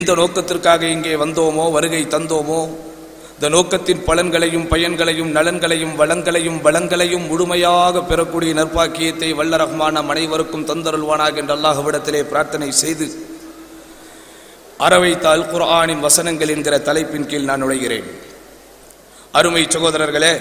இந்த நோக்கத்திற்காக இங்கே வந்தோமோ வருகை தந்தோமோ இந்த நோக்கத்தின் பலன்களையும் பயன்களையும் நலன்களையும் வளங்களையும் வளங்களையும் முழுமையாக பெறக்கூடிய நற்பாக்கியத்தை வல்ல ரஹ்மான் நம் அனைவருக்கும் தந்தருள்வானாக என்று அல்லாஹ்விடத்திலே பிரார்த்தனை செய்து அறவைத்த அல் குர்ஆனின் வசனங்கள் என்கிற தலைப்பின் கீழ் நான் நுழைகிறேன் அருமை சகோதரர்களே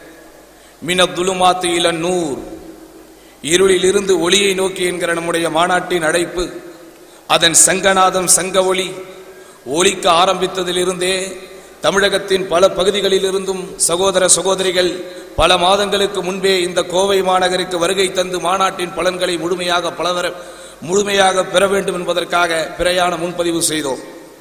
மினத்துலுமாத்து இளன் நூர் இருளிலிருந்து ஒளியை நோக்கி என்கிற நம்முடைய மாநாட்டின் அழைப்பு அதன் சங்கநாதம் சங்க ஒளி ஒலிக்க ஆரம்பித்ததிலிருந்தே தமிழகத்தின் பல பகுதிகளிலிருந்தும் சகோதர சகோதரிகள் பல மாதங்களுக்கு முன்பே இந்த கோவை மாநகருக்கு வருகை தந்து மாநாட்டின் பலன்களை முழுமையாக பலவர முழுமையாக பெற வேண்டும் என்பதற்காக பிரயாண முன்பதிவு செய்தோம்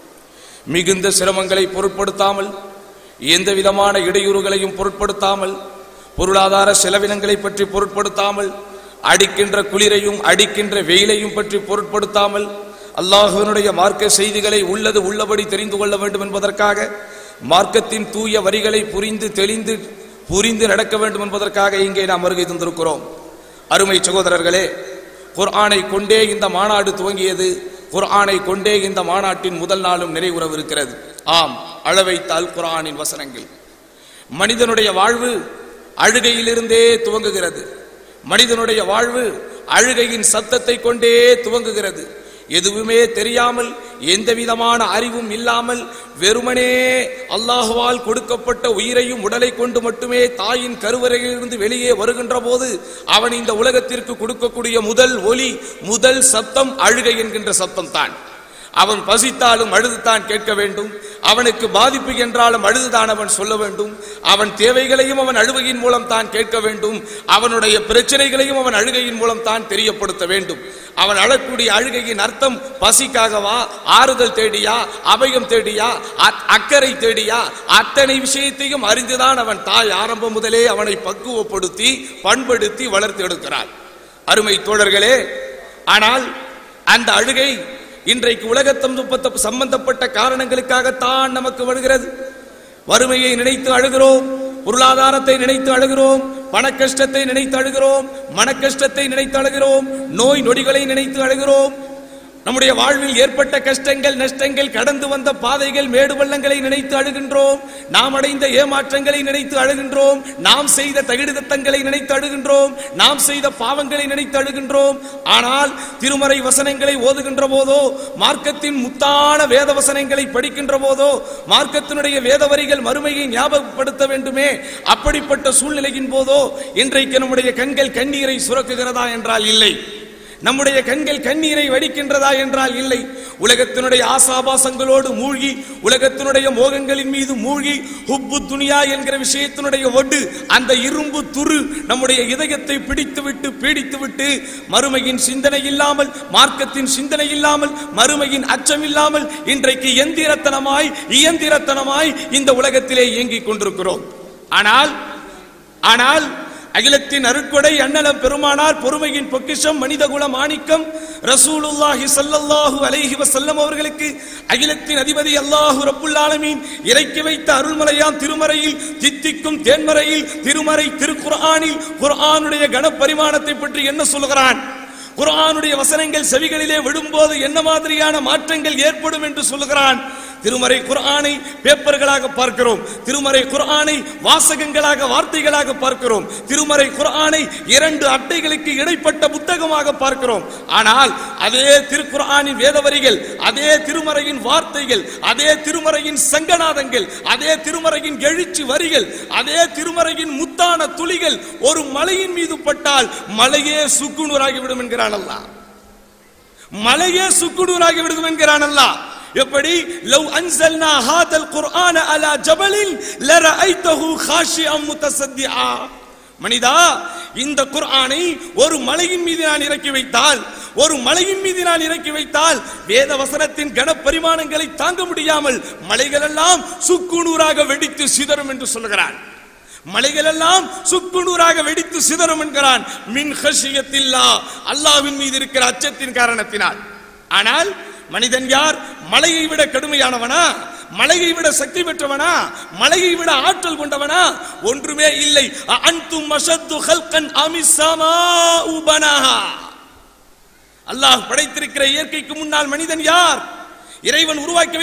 மிகுந்த சிரமங்களை பொருட்படுத்தாமல் எந்த விதமான இடையூறுகளையும் பொருட்படுத்தாமல் பொருளாதார செலவினங்களை பற்றி பொருட்படுத்தாமல் அடிக்கின்ற குளிரையும் அடிக்கின்ற வெயிலையும் பற்றி பொருட்படுத்தாமல் அல்லாஹுவினுடைய மார்க்க செய்திகளை உள்ளது உள்ளபடி தெரிந்து கொள்ள வேண்டும் என்பதற்காக மார்க்கத்தின் தூய வரிகளை புரிந்து தெளிந்து புரிந்து நடக்க வேண்டும் என்பதற்காக இங்கே நாம் வருகை தந்திருக்கிறோம் அருமை சகோதரர்களே குர்ஆனை கொண்டே இந்த மாநாடு துவங்கியது குர்ஆனை கொண்டே இந்த மாநாட்டின் முதல் நாளும் நிறைவுறவிருக்கிறது ஆம் அளவைத்த அல் குர்ஆனின் வசனங்கள் மனிதனுடைய வாழ்வு அழுகையிலிருந்தே துவங்குகிறது மனிதனுடைய வாழ்வு அழுகையின் சத்தத்தை கொண்டே துவங்குகிறது எதுவுமே தெரியாமல் எந்த விதமான அறிவும் இல்லாமல் வெறுமனே அல்லாஹுவால் கொடுக்கப்பட்ட உயிரையும் உடலை கொண்டு மட்டுமே தாயின் கருவறையிலிருந்து வெளியே வருகின்ற போது அவன் இந்த உலகத்திற்கு கொடுக்கக்கூடிய முதல் ஒலி முதல் சத்தம் அழுகை என்கின்ற சத்தம் தான் அவன் பசித்தாலும் அழுதுதான் கேட்க வேண்டும் அவனுக்கு பாதிப்பு என்றாலும் அழுதுதான் அவன் சொல்ல வேண்டும் அவன் தேவைகளையும் அவன் அழுகையின் மூலம் தான் கேட்க வேண்டும் அவனுடைய பிரச்சனைகளையும் அவன் அழுகையின் மூலம் தான் தெரியப்படுத்த வேண்டும் அவன் அழக்கூடிய அழுகையின் அர்த்தம் பசிக்காகவா ஆறுதல் தேடியா அபயம் தேடியா அ- அக்கறை தேடியா அத்தனை விஷயத்தையும் அறிந்துதான் அவன் தாய் ஆரம்பம் முதலே அவனை பக்குவப்படுத்தி பண்படுத்தி வளர்த்து எடுக்கிறார் அருமை தோழர்களே ஆனால் அந்த அழுகை இன்றைக்கு உலகத்தம் சம்பந்தப்பட்ட காரணங்களுக்காகத்தான் நமக்கு வருகிறது வறுமையை நினைத்து அழுகிறோம் பொருளாதாரத்தை நினைத்து அழுகிறோம் பண கஷ்டத்தை நினைத்து அழுகிறோம் மன கஷ்டத்தை நினைத்து அழுகிறோம் நோய் நொடிகளை நினைத்து அழுகிறோம் நம்முடைய வாழ்வில் ஏற்பட்ட கஷ்டங்கள் நஷ்டங்கள் கடந்து வந்த பாதைகள் மேடு பள்ளங்களை நினைத்து அழுகின்றோம் நாம் அடைந்த ஏமாற்றங்களை நினைத்து அழுகின்றோம் நாம் செய்த தகிடுதத்தங்களை நினைத்து அழுகின்றோம் நாம் செய்த பாவங்களை நினைத்து அழுகின்றோம் ஆனால் திருமறை வசனங்களை ஓதுகின்ற போதோ மார்க்கத்தின் முத்தான வேத வசனங்களை படிக்கின்ற போதோ மார்க்கத்தினுடைய வேத வரிகள் மறுமையை ஞாபகப்படுத்த வேண்டுமே அப்படிப்பட்ட சூழ்நிலையின் போதோ இன்றைக்கு நம்முடைய கண்கள் கண்ணீரை சுரக்குகிறதா என்றால் இல்லை நம்முடைய கண்கள் கண்ணீரை வடிக்கின்றதா என்றால் இல்லை உலகத்தினுடைய ஆசாபாசங்களோடு மூழ்கி உலகத்தினுடைய மோகங்களின் மீது மூழ்கி ஹுப்பு துனியா என்கிற விஷயத்தினுடைய ஒடு அந்த இரும்பு துரு நம்முடைய இதயத்தை பிடித்துவிட்டு பீடித்துவிட்டு மறுமையின் சிந்தனை இல்லாமல் மார்க்கத்தின் சிந்தனை இல்லாமல் மறுமையின் அச்சம் இல்லாமல் இன்றைக்கு எந்திரத்தனமாய் இயந்திரத்தனமாய் இந்த உலகத்திலே இயங்கிக் கொண்டிருக்கிறோம் ஆனால் ஆனால் அகிலத்தின் அருட்கொடை அண்ணலம் பெருமானார் பொறுமையின் பொக்கிஷம் மனிதகுல மாணிக்கம் ரசூலுல்லாஹி ஸல்லல்லாஹு அலைஹி வஸல்லம் அவர்களுக்கு அகிலத்தின் அதிபதி அல்லாஹு ரப்புல் ஆலமீன் இறக்கி வைத்த அருள்மலையாம் திருமறையில் தித்திக்கும் தேன்மறையில் திருமறை திருக்குர்ஆனில் குர்ஆனுடைய கனப்பரிமாணத்தை பற்றி என்ன சொல்கிறான் குர்ஆனுடைய வசனங்கள் செவிகளிலே விடும்போது என்ன மாதிரியான மாற்றங்கள் ஏற்படும் என்று சொல்லுகிறான் திருமறை குர்ஆனை பேப்பர்களாக பார்க்கிறோம் திருமறை குர்ஆனை வாசகங்களாக வார்த்தைகளாக பார்க்கிறோம் திருமறை குர்ஆனை இரண்டு அட்டைகளுக்கு இடைப்பட்ட புத்தகமாக பார்க்கிறோம் ஆனால் அதே திருக்குர்ஆனின் வேதவரிகள் அதே திருமறையின் வார்த்தைகள் அதே திருமறையின் சங்கநாதங்கள் அதே திருமறையின் எழுச்சி வரிகள் அதே திருமறையின் முத்தான துளிகள் ஒரு மலையின் மீது பட்டால் மலையே சுக்குநூறாகிவிடும் என்கிறான் அல்லாஹ் மலையே சுக்குநூறாகி விடுகும் என்கிறான் அல்லாஹ் எப்படி லவ் அன்சல்னா ஹாதல் குர்ஆன அலா ஜபலில் லரஐதஹு காஷிஅம் முத்தசத்திஆ மனிதா இந்த குர்ஆனை ஒரு மலையின் மீது நான் இறக்கி வைத்தால் ஒரு மலையின் மீது நான் இறக்கி வைத்தால் வேத வசனத்தின் கனப்பரிமாணங்களை தாங்க முடியாமல் மலைகள் எல்லாம் சுக்குநூறாக வெடித்து சிதறும் என்று சொல்லுகிறான் மலைகள் எல்லாம் சுக்குநூறாக வெடித்து சிதறும் என்கிறான் மின் ஹஷியத்தில்லா அல்லாஹ்வின் மீது இருக்கிற அச்சத்தின் காரணத்தினால் ஆனால் மனிதன் யார் மலையை விட கடுமையானவனா மலையை விட சக்தி பெற்றவனா மலையை விட ஆற்றல் கொண்டவனா ஒன்றுமே இல்லை அன்தும் மஷத்து ஹல்கன் அமிசமா உபனஹா அல்லாஹ் படைத்திருக்கிற இயற்கைக்கு முன்னால் மனிதன் யார் இறைவன் உருவாக்கி